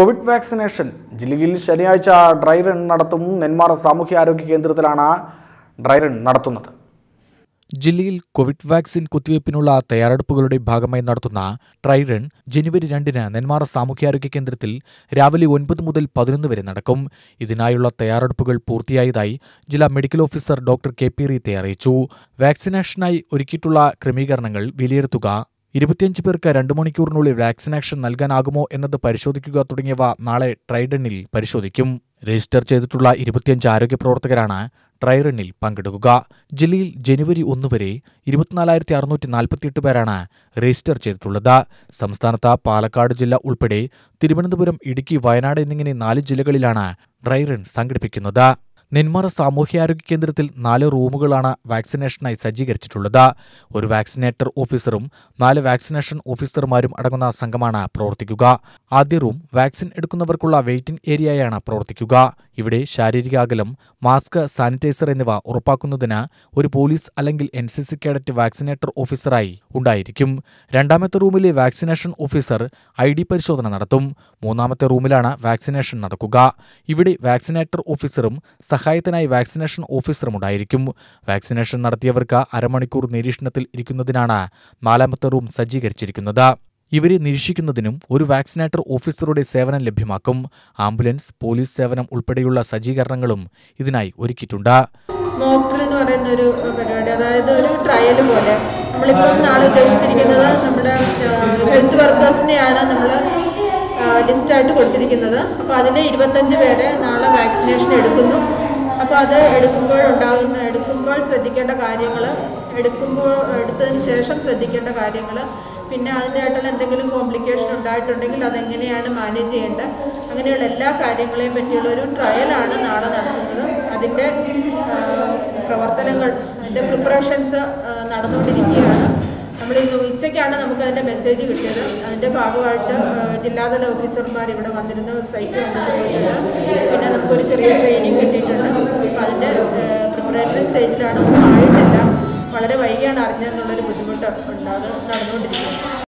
Covid vaccination ജില്ലയിൽ ശനിയാഴ്ച dry run നടത്തും നെന്മാറ സാമൂഹ്യാരോഗ്യ കേന്ദ്രത്തിലാണ് ഡ്രൈ റൺ നടത്തുന്നത് ജില്ലയിൽ കോവിഡ് വാക്സിൻ കുത്തിവയ്പ്പിനുള്ള തയ്യാറെടുപ്പുകളുടെ ഭാഗമായി നടത്തുന്ന ട്രൈ റൺ ജനുവരി രണ്ടിന് നെന്മാറ സാമൂഹ്യാരോഗ്യ കേന്ദ്രത്തിൽ രാവിലെ ഒൻപത് മുതൽ പതിനൊന്ന് വരെ നടക്കും ഇതിനായുള്ള തയ്യാറെടുപ്പുകൾ പൂർത്തിയായതായി ജില്ലാ medical officer doctor K P റീത്തെ അറിയിച്ചു വാക്സിനേഷനായി ഒരുക്കിയിട്ടുള്ള ക്രമീകരണങ്ങൾ വിലയിരുത്തുക ഇരുപത്തിയഞ്ച് പേർക്ക് രണ്ട് മണിക്കൂറിനുള്ളിൽ വാക്സിനേഷൻ നൽകാനാകുമോ എന്നത് പരിശോധിക്കുക തുടങ്ങിയവ നാളെ ട്രൈഡണിൽ പരിശോധിക്കും രജിസ്റ്റർ ചെയ്തിട്ടുള്ള ഇരുപത്തിയഞ്ച് ആരോഗ്യ പ്രവർത്തകരാണ് ട്രൈ റണ്ണിൽ പങ്കെടുക്കുക ജില്ലയിൽ ജനുവരി ഒന്ന് വരെ ഇരുപത്തിനാലായിരത്തി അറുന്നൂറ്റി നാൽപ്പത്തിയെട്ട് പേരാണ് രജിസ്റ്റർ ചെയ്തിട്ടുള്ളത് സംസ്ഥാനത്ത് പാലക്കാട് ജില്ല ഉൾപ്പെടെ തിരുവനന്തപുരം ഇടുക്കി വയനാട് എന്നിങ്ങനെ നാല് ജില്ലകളിലാണ് ഡ്രൈ റൺ സംഘടിപ്പിക്കുന്നത് നെന്മാറ സാമൂഹ്യാരോഗ്യ കേന്ദ്രത്തിൽ നാല് റൂമുകളാണ് വാക്സിനേഷനായി സജ്ജീകരിച്ചിട്ടുള്ളത് ഒരു വാക്സിനേറ്റർ ഓഫീസറും നാല് വാക്സിനേഷൻ ഓഫീസർമാരും അടങ്ങുന്ന സംഘമാണ് പ്രവർത്തിക്കുക ആദ്യ റൂം വാക്സിൻ എടുക്കുന്നവർക്കുള്ള വെയിറ്റിംഗ് ഏരിയയാണ് പ്രവർത്തിക്കുക ഇവിടെ ശാരീരിക അകലം മാസ്ക് സാനിറ്റൈസർ എന്നിവ ഉറപ്പാക്കുന്നതിന് ഒരു പോലീസ് അല്ലെങ്കിൽ N C C cadet vaccinator ഓഫീസറായി ഉണ്ടായിരിക്കും രണ്ടാമത്തെ റൂമിലെ വാക്സിനേഷൻ ഓഫീസർ ഐ ഡി പരിശോധന നടത്തും മൂന്നാമത്തെ റൂമിലാണ് വാക്സിനേഷൻ നടക്കുക ഇവിടെ വാക്സിനേറ്റർ ഓഫീസറും സഹായത്തിനായി വാക്സിനേഷൻ ഓഫീസറും ഉണ്ടായിരിക്കും വാക്സിനേഷൻ നടത്തിയവർക്ക് അരമണിക്കൂർ നിരീക്ഷണത്തിൽ ഇരിക്കുന്നതിനാണ് നാലാമത്തെ റൂം സജ്ജീകരിച്ചിരിക്കുന്നത് ഇവരെ നിരീക്ഷിക്കുന്നതിനും ഒരു വാക്സിനേറ്റർ ഓഫീസറുടെ സേവനം ലഭ്യമാക്കും ആംബുലൻസ് പോലീസ് സേവനം ഉൾപ്പെടെയുള്ള സജ്ജീകരണങ്ങളും ഇതിനായി ഒരുക്കിയിട്ടുണ്ട് മോക്ഡ്രിൽ എന്ന് പറയുന്ന ഒരു പരിപാടി അതായത് ഒരു ട്രയൽ പോലെ നമ്മളിപ്പം നാളെ ഉദ്ദേശിച്ചിരിക്കുന്നത് നമ്മുടെ ഹെൽത്ത് വർക്കേഴ്സിനെയാണ് നമ്മൾ ലിസ്റ്റായിട്ട് കൊടുത്തിരിക്കുന്നത് അപ്പോൾ അതിൽ ഇരുപത്തഞ്ച് പേരെ നാളെ വാക്സിനേഷൻ എടുക്കുന്നു അപ്പോൾ അത് എടുക്കുമ്പോൾ ഉണ്ടാകുന്ന എടുക്കുമ്പോൾ ശ്രദ്ധിക്കേണ്ട കാര്യങ്ങൾ എടുക്കുമ്പോൾ എടുത്തതിന് ശേഷം ശ്രദ്ധിക്കേണ്ട കാര്യങ്ങൾ പിന്നെ അതിൻ്റെയായിട്ടുള്ള എന്തെങ്കിലും കോംപ്ലിക്കേഷൻ ഉണ്ടായിട്ടുണ്ടെങ്കിൽ അതെങ്ങനെയാണ് മാനേജ് ചെയ്യേണ്ടത് അങ്ങനെയുള്ള എല്ലാ കാര്യങ്ങളെയും പറ്റിയുള്ള ഒരു ട്രയലാണ് നാളെ നടത്തുന്നത് അതിൻ്റെ ആ, പ്രവർത്തനങ്ങൾ അതിൻ്റെ പ്രിപ്പറേഷൻസ് നടന്നുകൊണ്ടിരിക്കുകയാണ് നമ്മൾ ഇന്ന് ഉച്ചയ്ക്കാണ് നമുക്ക് അതിൻ്റെ മെസ്സേജ് കിട്ടിയത് അതിൻ്റെ ഭാഗമായിട്ട് ആ, ജില്ലാതല ഓഫീസർമാർ ഇവിടെ വന്നിരുന്ന സൈറ്റ് വന്നിട്ട് പോയിട്ടുണ്ട് പിന്നെ നമുക്കൊരു ചെറിയ ട്രെയിനിങ് കിട്ടിയിട്ടുണ്ട് അപ്പോൾ അതിൻ്റെ പ്രിപ്പറേറ്ററി സ്റ്റേജിലാണ് ഒന്നും ആയിട്ടില്ല വളരെ വൈകിയാണ് അറിഞ്ഞതെന്നുള്ളൊരു ബുദ്ധിമുട്ട് ഉണ്ട് അത് നടന്നുകൊണ്ടിരിക്കുന്നത്